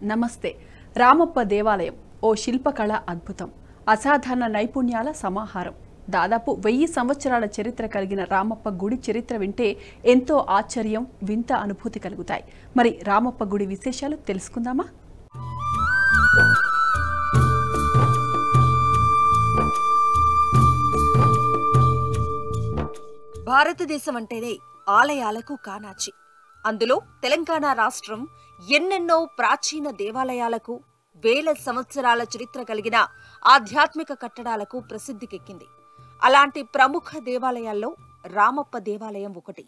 నమస్తే రామప్ప దేవాలయం ఓ శిల్పకళ అద్భుతం అసాధారణ నైపుణ్యాల సమాహారం దాదాపు వెయ్యి సంవత్సరాల చరిత్ర కలిగిన రామప్ప గుడి చరిత్ర వింటే ఎంతో ఆశ్చర్యం వింత అనుభూతి కలుగుతాయి మరి రామప్ప గుడి విశేషాలు తెలుసుకుందామా భారతదేశం అంటేనే ఆలయాలకు కానాచి అందులో తెలంగాణ రాష్ట్రం ఎన్నెన్నో ప్రాచీన దేవాలయాలకు వేల సంవత్సరాల చరిత్ర కలిగిన ఆధ్యాత్మిక కట్టడాలకు ప్రసిద్ధికెక్కింది అలాంటి ప్రముఖ దేవాలయాల్లో రామప్ప దేవాలయం ఒకటి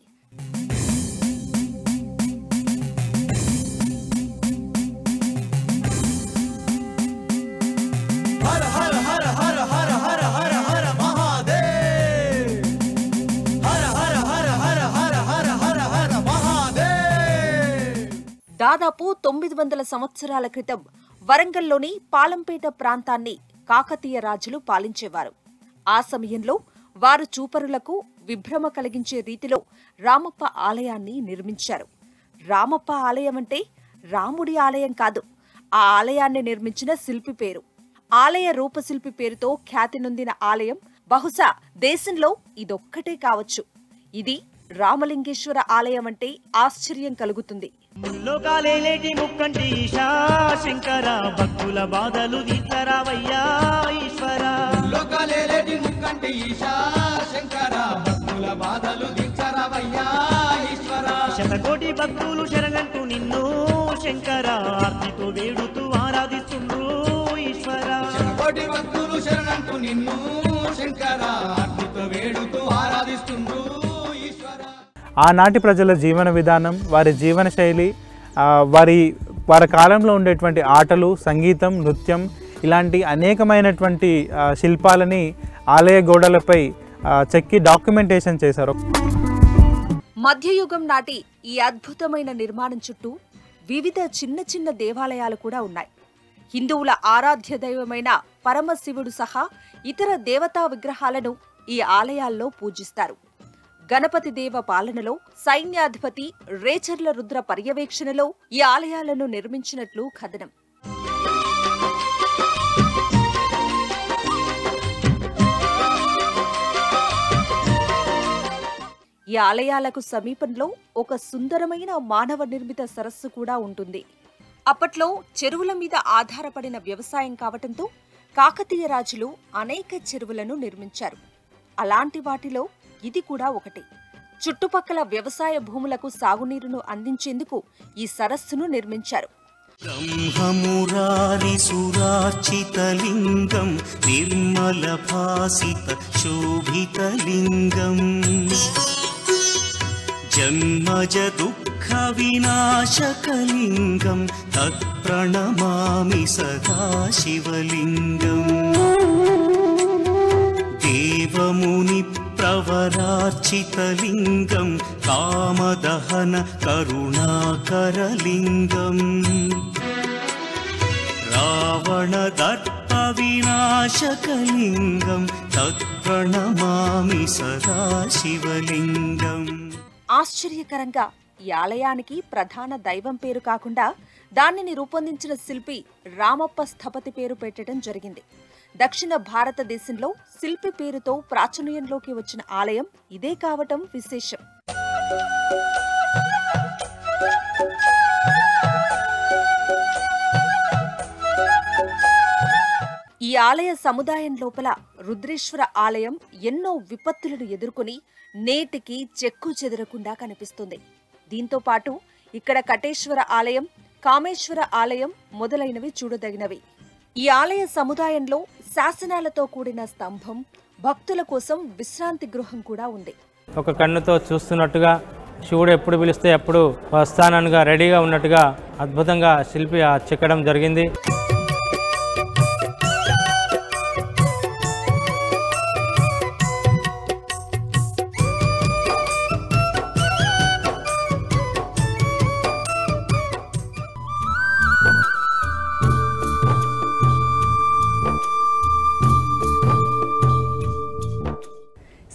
దాదాపు తొమ్మిది వందల సంవత్సరాల క్రితం వరంగల్లోని పాలంపేట ప్రాంతాన్ని కాకతీయ రాజులు పాలించేవారు ఆ సమయంలో వారు చూపరులకు విభ్రమ కలిగించే రీతిలో రామప్ప ఆలయాన్ని నిర్మించారు రామప్ప ఆలయం అంటే రాముడి ఆలయం కాదు ఆ ఆలయాన్ని నిర్మించిన శిల్పి పేరు ఆలయ రూపశిల్పి పేరుతో ఖ్యాతి నొందిన ఆలయం బహుశా దేశంలో ఇదొక్కటే కావచ్చు ఇది రామలింగేశ్వర ఆలయం అంటే ఆశ్చర్యం కలుగుతుంది లోకాలేటి ముక్కంటి ఈశా శంకర భక్తుల బాధలు తీర్చరావయ్యా ఈశ్వర లోకాలేటి ముక్కంటి ఈశా శంకర భక్తుల బాధలు దించరవయ్యా ఈశ్వర శతకోటి భక్తులు శరణంటూ నిన్ను శంకర ఆర్తితో వేడుతూ ఆరాధిస్తుండ్రు ఈశ్వర కోటి భక్తులు శరణంటూ నిన్ను శంకర ఆర్తితో వేడుతూ ఆరాధిస్తుండ్రు ఈశ్వర ఆనాటి ప్రజల జీవన విధానం వారి జీవన శైలి ఆ, వారి వారి కాలంలో ఉండేటువంటి ఆటలు సంగీతం నృత్యం ఇలాంటి అనేకమైనటువంటి ఆ, శిల్పాలని ఆలయ గోడలపై ఆ, చెక్కి డాక్యుమెంటేషన్ చేశారు మధ్యయుగం నాటి ఈ అద్భుతమైన నిర్మాణం చుట్టూ వివిధ చిన్న చిన్న దేవాలయాలు కూడా ఉన్నాయి హిందువుల ఆరాధ్య దైవమైన పరమశివుడు సహా ఇతర దేవతా విగ్రహాలను ఈ ఆలయాల్లో పూజిస్తారు గణపతి దేవ పాలనలో సైన్యాధిపతి రేచర్ల రుద్ర పర్యవేక్షణలో ఈ ఆలయాలను నిర్మించినట్లు కథనం ఈ ఆలయాలకు సమీపంలో ఒక సుందరమైన మానవ నిర్మిత సరస్సు కూడా ఉంటుంది అప్పట్లో చెరువుల మీద ఆధారపడిన వ్యవసాయం కావటంతో కాకతీయ రాజులు అనేక చెరువులను నిర్మించారు అలాంటి వాటిలో ఇది కూడా ఒకటి చుట్టుపక్కల వ్యవసాయ భూములకు సాగునీరును అందించేందుకు ఈ సరస్సును నిర్మించారు ब्रह्ममुरारिसुरार्चितलिङ्गं निर्मलभासित शोभितलिङ्गम् जन्मज दुःखविनाशकलिङ्गं तत्प्रणमामि सदा शिवलिङ्गम् देवमुनिप्रवरार्चितलिङ्गं कामदहन करुणाकरलिङ्गम् रावणदर्पविनाशकलिङ्गं तत्प्रणमामि सदा शिवलिङ्गम् ఆశ్చర్యకరంగా ఈ ఆలయానికి ప్రధాన దైవం పేరు కాకుండా దానిని రూపొందించిన శిల్పి రామప్ప స్థపతి పేరు పెట్టడం జరిగింది దక్షిణ భారతదేశంలో శిల్పి పేరుతో ప్రాచుర్యంలోకి వచ్చిన ఆలయం ఇదే కావటం విశేషం ఈ ఆలయ సముదాయం లోపల రుద్రేశ్వర ఆలయం ఎన్నో విపత్తులను ఎదుర్కొని నేటికి చెక్కు చెదరకుండా కనిపిస్తుంది దీంతో పాటు ఇక్కడ కటేశ్వర ఆలయం కామేశ్వర ఆలయం మొదలైనవి చూడదగినవి ఈ ఆలయ సముదాయంలో శాసనాలతో కూడిన స్తంభం భక్తుల కోసం విశ్రాంతి గృహం కూడా ఉంది ఒక కన్నుతో చూస్తున్నట్టుగా శివుడు ఎప్పుడు పిలిస్తే ఎప్పుడు వస్తాననుగా రెడీగా ఉన్నట్టుగా అద్భుతంగా శిల్పి ఆ చెక్కడం జరిగింది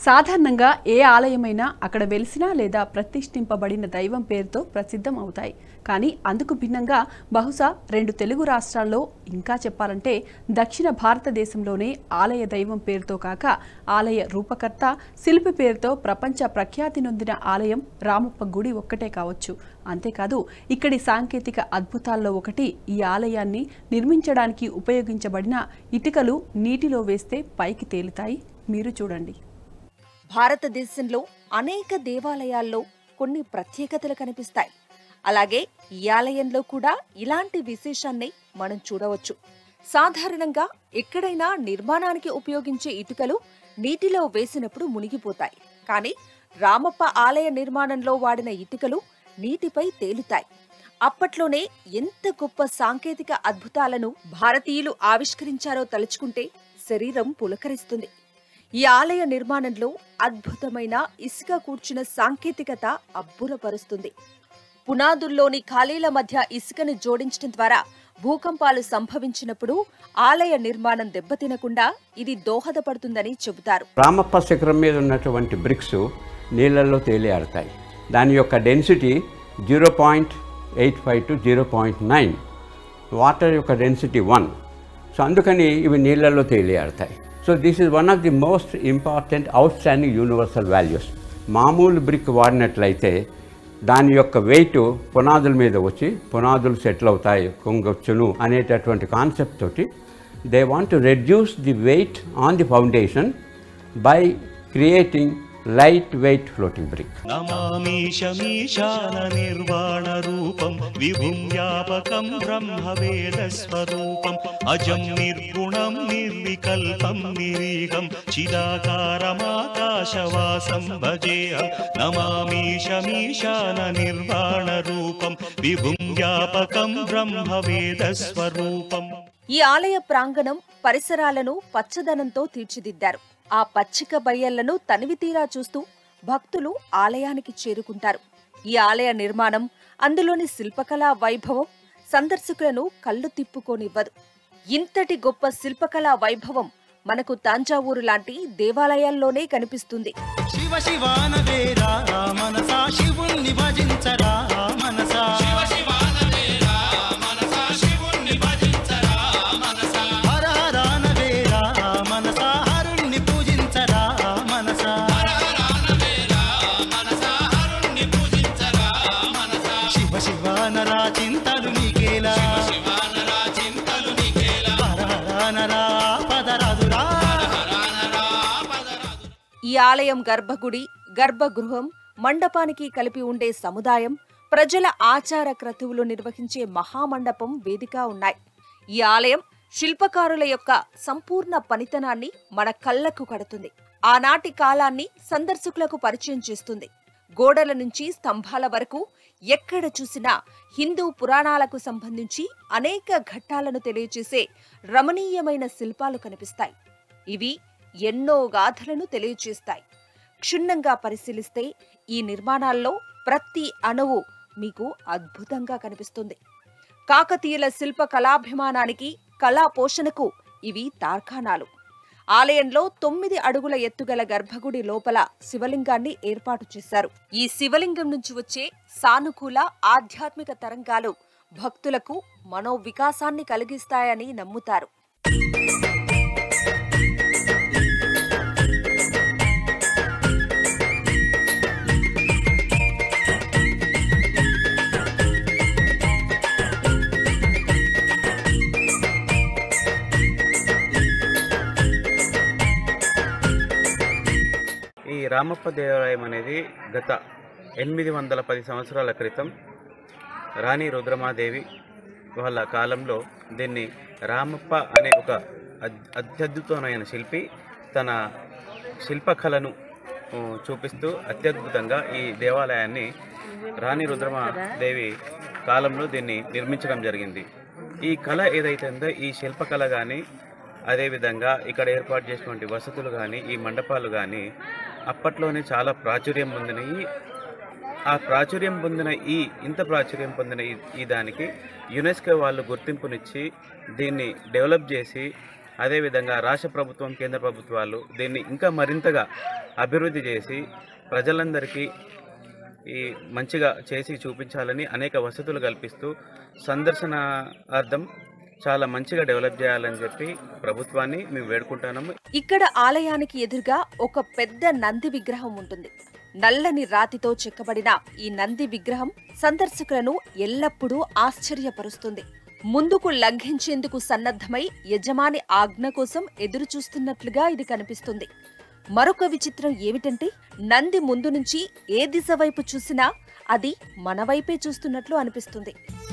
సాధారణంగా ఏ ఆలయమైనా అక్కడ వెలిసిన లేదా ప్రతిష్ఠింపబడిన దైవం పేరుతో ప్రసిద్ధం అవుతాయి కానీ అందుకు భిన్నంగా బహుశా రెండు తెలుగు రాష్ట్రాల్లో ఇంకా చెప్పాలంటే దక్షిణ భారతదేశంలోనే ఆలయ దైవం పేరుతో కాక ఆలయ రూపకర్త శిల్పి పేరుతో ప్రపంచ ప్రఖ్యాతి నొందిన ఆలయం రామప్ప గుడి ఒక్కటే కావచ్చు అంతేకాదు ఇక్కడి సాంకేతిక అద్భుతాల్లో ఒకటి ఈ ఆలయాన్ని నిర్మించడానికి ఉపయోగించబడిన ఇటుకలు నీటిలో వేస్తే పైకి తేలుతాయి మీరు చూడండి భారతదేశంలో అనేక దేవాలయాల్లో కొన్ని ప్రత్యేకతలు కనిపిస్తాయి అలాగే ఈ ఆలయంలో కూడా ఇలాంటి విశేషాన్ని మనం చూడవచ్చు సాధారణంగా ఎక్కడైనా నిర్మాణానికి ఉపయోగించే ఇటుకలు నీటిలో వేసినప్పుడు మునిగిపోతాయి కానీ రామప్ప ఆలయ నిర్మాణంలో వాడిన ఇటుకలు నీటిపై తేలుతాయి అప్పట్లోనే ఎంత గొప్ప సాంకేతిక అద్భుతాలను భారతీయులు ఆవిష్కరించారో తలుచుకుంటే శరీరం పులకరిస్తుంది ఈ ఆలయ నిర్మాణంలో అద్భుతమైన ఇసుక కూర్చిన సాంకేతికత అబ్బురపరుస్తుంది పునాదుల్లోని ఖాళీల మధ్య ఇసుకను జోడించడం ద్వారా భూకంపాలు సంభవించినప్పుడు ఆలయ నిర్మాణం దెబ్బతినకుండా ఇది దోహదపడుతుందని చెబుతారు రామప్ప శిఖరం మీద ఉన్నటువంటి బ్రిక్స్ నీళ్ళల్లో తేలియాడతాయి దాని యొక్క density zero point eight five to zero point nine water యొక్క డెన్సిటీ వన్ సో అందుకని ఇవి నీళ్ళల్లో తేలియాడతాయి so this is one of the most important outstanding universal values మామూలు బ్రిక్ వాడినట్లయితే దాని యొక్క వెయిట్ పునాదుల మీద వచ్చి పునాదులు సెటిల్ అవుతాయి కొంగొచ్చును అనేటటువంటి కాన్సెప్ట్ తోటి they want to reduce the weight on the foundation by creating light weight floating brick నమామీశమీశాన నిర్వాణ రూపం విభుం వ్యాపకం బ్రహ్మవేద స్వరూపం అజం నిర్గుణం నిర్వికల్పం నిరీహం చిదాకారమాకాశవాసం భజేహం నమామీశమీశాన నిర్వాణ రూపం విభుం వ్యాపకం బ్రహ్మవేద స్వరూపం ఈ ఆలయ ప్రాంగణం పరిసరాలను పచ్చదనంతో తీర్చిదిద్దారు ఆ పచ్చిక బయ్యళ్లను తనివితీరా చూస్తూ భక్తులు ఆలయానికి చేరుకుంటారు ఈ ఆలయ నిర్మాణం అందులోని శిల్పకళా వైభవం సందర్శకులను కళ్ళు తిప్పుకోనివ్వదు ఇంతటి గొప్ప శిల్పకళా వైభవం మనకు తాంజావూరు లాంటి దేవాలయాల్లోనే కనిపిస్తుంది శివ శివానవేరా మనసా శివుణ్ణి భజించరా మనసా హర హరానవేరా మనసా హరుణ్ణి పూజించరా మనసా శివ శివానరా చింతలు నీకేలా హర హరానరా పదరాదురా ఈ ఆలయం గర్భగుడి గర్భగృహం మండపానికి కలిపి ఉండే సముదాయం ప్రజల ఆచార క్రతువులు నిర్వహించే మహామండపం వేదిక ఉన్నాయి ఈ ఆలయం శిల్పకారుల యొక్క సంపూర్ణ పనితనాన్ని మన కళ్లకు కడుతుంది ఆనాటి కాలాన్ని సందర్శకులకు పరిచయం చేస్తుంది గోడల నుంచి స్తంభాల వరకు ఎక్కడ చూసినా హిందూ పురాణాలకు సంబంధించి అనేక ఘట్టాలను తెలియచేసే రమణీయమైన శిల్పాలు కనిపిస్తాయి ఇవి ఎన్నో గాథలను తెలియచేస్తాయి క్షుణ్ణంగా పరిశీలిస్తే ఈ నిర్మాణాల్లో ప్రతి అణువు మీకు అద్భుతంగా కనిపిస్తుంది కాకతీయుల శిల్ప కళాభిమానానికి కళా పోషణకు ఇవి తార్కాణాలు ఆలయంలో తొమ్మిది అడుగుల ఎత్తుగల గర్భగుడి లోపల శివలింగాన్ని ఏర్పాటు చేశారు ఈ శివలింగం నుంచి వచ్చే సానుకూల ఆధ్యాత్మిక తరంగాలు భక్తులకు మనోవికాసాన్ని కలిగిస్తాయని నమ్ముతారు ఈ రామప్ప దేవాలయం అనేది గత ఎనిమిది వందల పది సంవత్సరాల క్రితం రాణి రుద్రమాదేవి వాళ్ళ కాలంలో దీన్ని రామప్ప అనే ఒక అద్- అత్యద్భుతమైన శిల్పి తన శిల్పకళను ఊ, చూపిస్తూ అత్యద్భుతంగా ఈ దేవాలయాన్ని రాణి రుద్రమాదేవి కాలంలో దీన్ని నిర్మించడం జరిగింది ఈ కళ ఏదైతే ఉందో ఈ శిల్పకళ కానీ అదేవిధంగా ఇక్కడ ఏర్పాటు చేసినటువంటి వసతులు కానీ ఈ మండపాలు కానీ అప్పట్లోనే చాలా ప్రాచుర్యం పొందినవి ఆ ప్రాచుర్యం పొందిన ఈ ఇంత ప్రాచుర్యం పొందిన ఈ ఈ దానికి యునెస్కో వాళ్ళు గుర్తింపునిచ్చి దీన్ని డెవలప్ చేసి అదేవిధంగా రాష్ట్ర ప్రభుత్వం కేంద్ర ప్రభుత్వాలు దీన్ని ఇంకా మరింతగా అభివృద్ధి చేసి ప్రజలందరికీ ఈ మంచిగా చేసి చూపించాలని అనేక వసతులు కల్పిస్తూ సందర్శనార్థం చాలా మంచిగా డెవలప్ చేయాలని చెప్పి ప్రభుత్వాన్ని మేము వేడుకుంటున్నాము ఇక్కడ ఆలయానికి ఎదురుగా ఒక పెద్ద నంది విగ్రహం ఉంటుంది నల్లని రాతితో చెక్కబడిన ఈ నంది విగ్రహం సందర్శకులను ఎల్లప్పుడూ ఆశ్చర్యపరుస్తుంది ముందుకు లంఘించేందుకు సన్నద్ధమై యజమాని ఆజ్ఞ కోసం ఎదురు చూస్తున్నట్లుగా ఇది కనిపిస్తుంది మరొక విచిత్రం ఏమిటంటే నంది ముందు నుంచి ఏ దిశ వైపు చూసినా అది మన వైపే చూస్తున్నట్లు అనిపిస్తుంది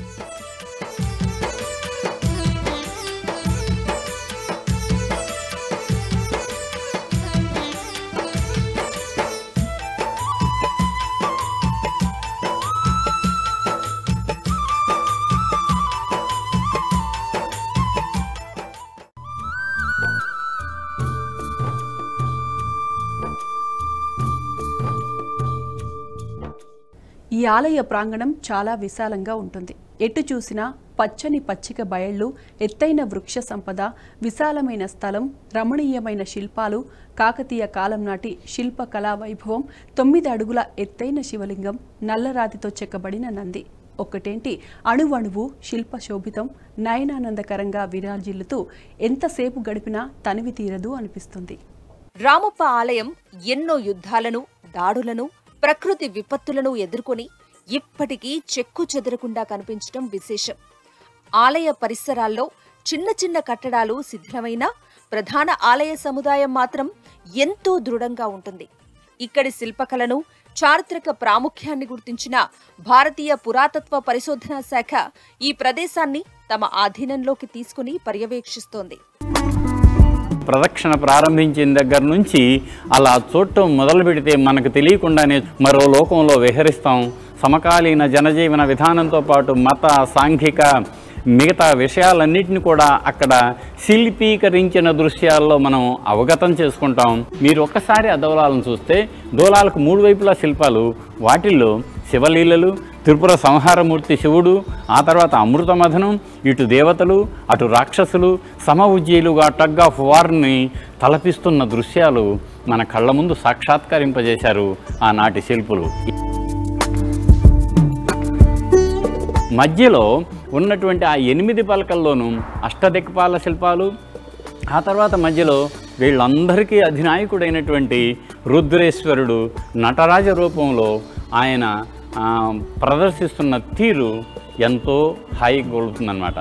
ఈ ఆలయ ప్రాంగణం చాలా విశాలంగా ఉంటుంది ఎటు చూసినా పచ్చని పచ్చిక బయళ్ళు ఎత్తైన వృక్ష సంపద విశాలమైన స్థలం రమణీయమైన శిల్పాలు కాకతీయ కాలం నాటి శిల్ప కళా వైభవం తొమ్మిది అడుగుల ఎత్తైన శివలింగం నల్లరాతితో చెక్కబడిన నంది ఒక్కటేంటి అణువణువు శిల్ప శోభితం నయనానందకరంగా విరాజిల్లుతూ ఎంతసేపు గడిపినా తనివి తీరదు అనిపిస్తుంది రామప్ప ఆలయం ఎన్నో యుద్ధాలను దాడులను ప్రకృతి విపత్తులను ఎదుర్కొని ఇప్పటికీ చెక్కు చెదరకుండా కనిపించడం విశేషం ఆలయ పరిసరాల్లో చిన్న చిన్న కట్టడాలు శిథిలమైనా ప్రధాన ఆలయ సముదాయం మాత్రం ఎంతో దృఢంగా ఉంటుంది ఇక్కడి శిల్పకళను చారిత్రక ప్రాముఖ్యాన్ని గుర్తించిన భారతీయ పురాతత్వ పరిశోధనా శాఖ ఈ ప్రదేశాన్ని తమ ఆధీనంలోకి తీసుకుని పర్యవేక్షిస్తోంది ప్రదక్షిణ ప్రారంభించిన దగ్గర నుంచి అలా చూడటం మొదలు పెడితే మనకు తెలియకుండానే మరో లోకంలో విహరిస్తాం సమకాలీన జనజీవన విధానంతో పాటు మత సాంఘిక మిగతా విషయాలన్నింటిని కూడా అక్కడ శిల్పీకరించిన దృశ్యాల్లో మనం అవగతం చేసుకుంటాం మీరు ఒక్కసారి ఆ దౌలాలను చూస్తే దూలాలకు మూడు వైపులా శిల్పాలు వాటిల్లో శివలీలలు త్రిపుర సంహారమూర్తి శివుడు ఆ తర్వాత అమృత మథనం ఇటు దేవతలు అటు రాక్షసులు సమ ఉజ్జీలుగా టగ్ ఆఫ్ వార్ని తలపిస్తున్న దృశ్యాలు మన కళ్ళ ముందు సాక్షాత్కరింపజేశారు ఆనాటి శిల్పులు మధ్యలో ఉన్నటువంటి ఆ ఎనిమిది పలకల్లోనూ అష్టదిక్పాల శిల్పాలు ఆ తర్వాత మధ్యలో వీళ్ళందరికీ అధినాయకుడైనటువంటి రుద్రేశ్వరుడు నటరాజ రూపంలో ఆయన ఆ, ప్రదర్శిస్తున్న తీరు ఎంతో హాయి కొలుతుందన్నమాట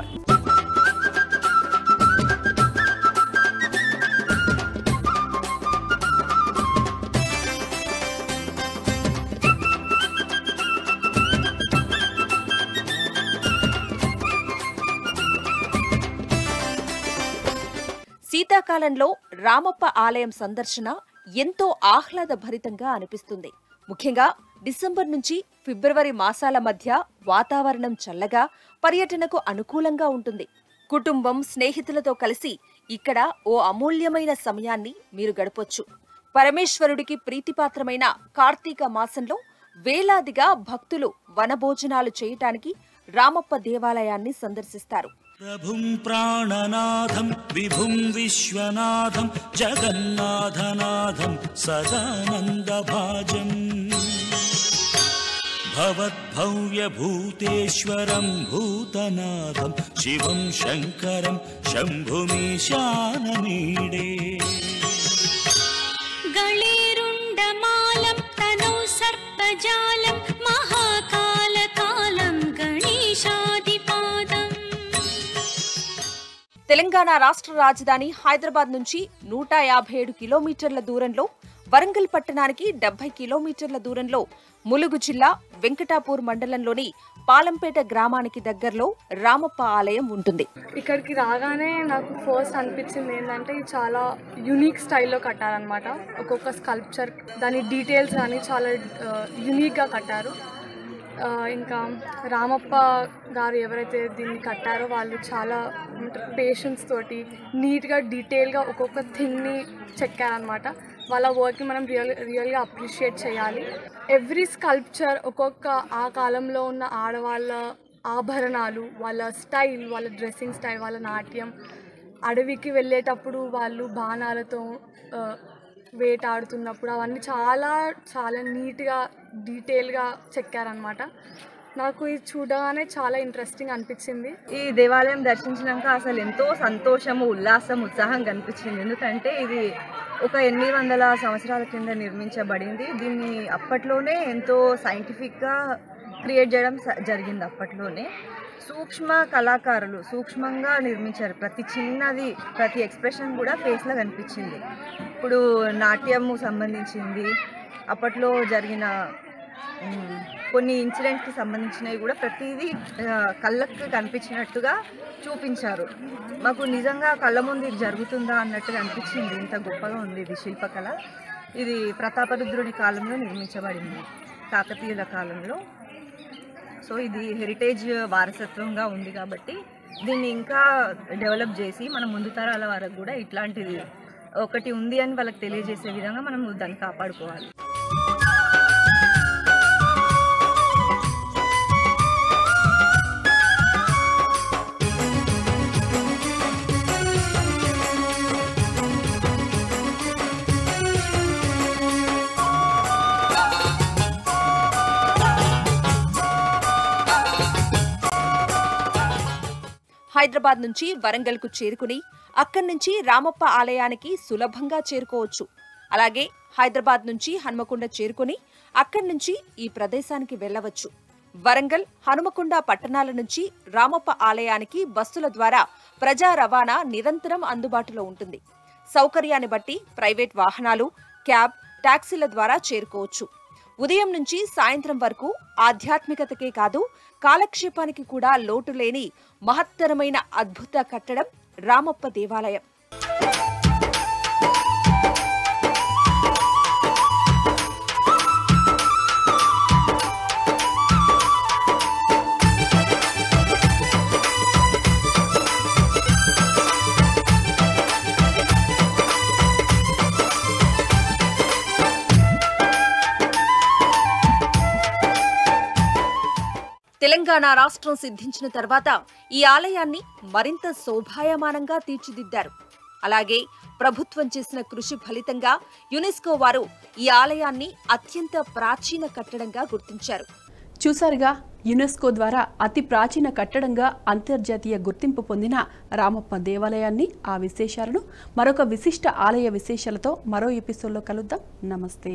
శీతాకాలంలో రామప్ప ఆలయం సందర్శన ఎంతో ఆహ్లాదభరితంగా అనిపిస్తుంది ముఖ్యంగా డిసెంబర్ నుంచి ఫిబ్రవరి మాసాల మధ్య వాతావరణం చల్లగా పర్యటనకు అనుకూలంగా ఉంటుంది కుటుంబం స్నేహితులతో కలిసి ఇక్కడ ఓ అమూల్యమైన సమయాన్ని మీరు గడపొచ్చు పరమేశ్వరుడికి ప్రీతిపాత్రమైన కార్తీక మాసంలో వేలాదిగా భక్తులు వనభోజనాలు చేయటానికి రామప్ప దేవాలయాన్ని సందర్శిస్తారు प्रभुं प्राणनाथं विभुं विश्वनाथं जगन्नाथनाथं सदानन्दभाजम् भवद्भव्यभूतेश्वरं भूतनाथं शिवं शङ्करं शम्भुमीशानमीडे गणेरुण्डमालं तनौ सर्पजालं महाकालकालं गणेशादिपादम् తెలంగాణ రాష్ట్ర రాజధాని హైదరాబాద్ నుంచి నూట యాభై ఏడు కిలోమీటర్ల దూరంలో వరంగల్ పట్టణానికి డెబ్బై కిలోమీటర్ల దూరంలో ములుగు జిల్లా వెంకటాపూర్ మండలంలోని పాలంపేట గ్రామానికి దగ్గరలో రామప్ప ఆలయం ఉంటుంది ఇక్కడికి రాగానే నాకు ఫస్ట్ అనిపించింది ఏంటంటే ఇది చాలా యునిక్ స్టైల్లో కట్టారనమాట ఒక్కొక్క స్కల్ప్చర్ దాని డీటెయిల్స్ కానీ చాలా యునిక్గా కట్టారు ఆ, ఇంకా రామప్ప గారు ఎవరైతే దీన్ని కట్టారో వాళ్ళు చాలా పేషెన్స్ తోటి నీట్గా డీటెయిల్గా ఒక్కొక్క థింగ్ని చెక్కారనమాట వాళ్ళ వర్క్ని మనం రియల్ రియల్గా అప్రిషియేట్ చేయాలి ఎవ్రీ స్కల్ప్చర్ ఒక్కొక్క ఆ కాలంలో ఉన్న ఆడవాళ్ళ ఆభరణాలు వాళ్ళ స్టైల్ వాళ్ళ డ్రెస్సింగ్ స్టైల్ వాళ్ళ నాట్యం అడవికి వెళ్ళేటప్పుడు వాళ్ళు బాణాలతో ఆ, వేటాడుతున్నప్పుడు అవన్నీ చాలా చాలా నీట్గా డీటెయిల్గా చెక్కారనమాట నాకు ఇది చూడగానే చాలా ఇంట్రెస్టింగ్ అనిపించింది ఈ దేవాలయం దర్శించినాక అసలు ఎంతో సంతోషము ఉల్లాసం ఉత్సాహం కనిపించింది ఎందుకంటే ఇది ఒక ఎనిమిది వందల సంవత్సరాల కింద నిర్మించబడింది దీన్ని అప్పట్లోనే ఎంతో సైంటిఫిక్గా క్రియేట్ చేయడం స- జరిగింది అప్పట్లోనే సూక్ష్మ కళాకారులు సూక్ష్మంగా నిర్మించారు ప్రతి చిన్నది ప్రతి ఎక్స్ప్రెషన్ కూడా ఫేస్లో కనిపించింది ఇప్పుడు నాట్యము సంబంధించింది అప్పట్లో జరిగిన మ్, కొన్ని ఇన్సిడెంట్కి సంబంధించినవి కూడా ప్రతిదీ ఆ, కళ్ళకు కనిపించినట్టుగా చూపించారు మాకు నిజంగా కళ్ళ ముందు ఇది జరుగుతుందా అన్నట్టుగా అనిపించింది ఇంత గొప్పగా ఉంది ఇది శిల్పకళ ఇది ప్రతాపరుద్రుని కాలంలో నిర్మించబడింది కాకతీయుల కాలంలో సో ఇది హెరిటేజ్ వారసత్వంగా ఉంది కాబట్టి దీన్ని ఇంకా డెవలప్ చేసి మన ముందు తరాల వరకు కూడా ఇట్లాంటిది ఒకటి ఉంది అని వాళ్ళకి తెలియజేసే విధంగా మనం దాన్ని కాపాడుకోవాలి హైదరాబాద్ నుంచి వరంగల్కు చేరుకుని అక్కడి నుంచి రామప్ప ఆలయానికి సులభంగా చేరుకోవచ్చు అలాగే హైదరాబాద్ నుంచి హనుమకొండ చేరుకుని అక్కడి నుంచి ఈ ప్రదేశానికి వెళ్ళవచ్చు వరంగల్ హనుమకొండ పట్టణాల నుంచి రామప్ప ఆలయానికి బస్సుల ద్వారా ప్రజా రవాణా నిరంతరం అందుబాటులో ఉంటుంది సౌకర్యాన్ని బట్టి ప్రైవేట్ వాహనాలు క్యాబ్ టాక్సీల ద్వారా చేరుకోవచ్చు ఉదయం నుంచి సాయంత్రం వరకు ఆధ్యాత్మికతకే కాదు కాలక్షేపానికి కూడా లోటు లేని మహత్తరమైన అద్భుత కట్టడం రామప్ప దేవాలయం తెలంగాణ రాష్ట్రం సిద్ధించిన తర్వాత ఈ ఆలయాన్ని మరింత శోభాయమానంగా తీర్చిదిద్దారు అలాగే ప్రభుత్వం చేసిన కృషి ఫలితంగా యునెస్కో వారు ఈ ఆలయాన్ని అత్యంత ప్రాచీన కట్టడంగా గుర్తించారు చూసారుగా యునెస్కో ద్వారా అతి ప్రాచీన కట్టడంగా అంతర్జాతీయ గుర్తింపు పొందిన రామప్ప దేవాలయాన్ని ఆ విశేషాలను మరొక విశిష్ట ఆలయ విశేషాలతో మరో ఎపిసోడ్లో కలుద్దాం నమస్తే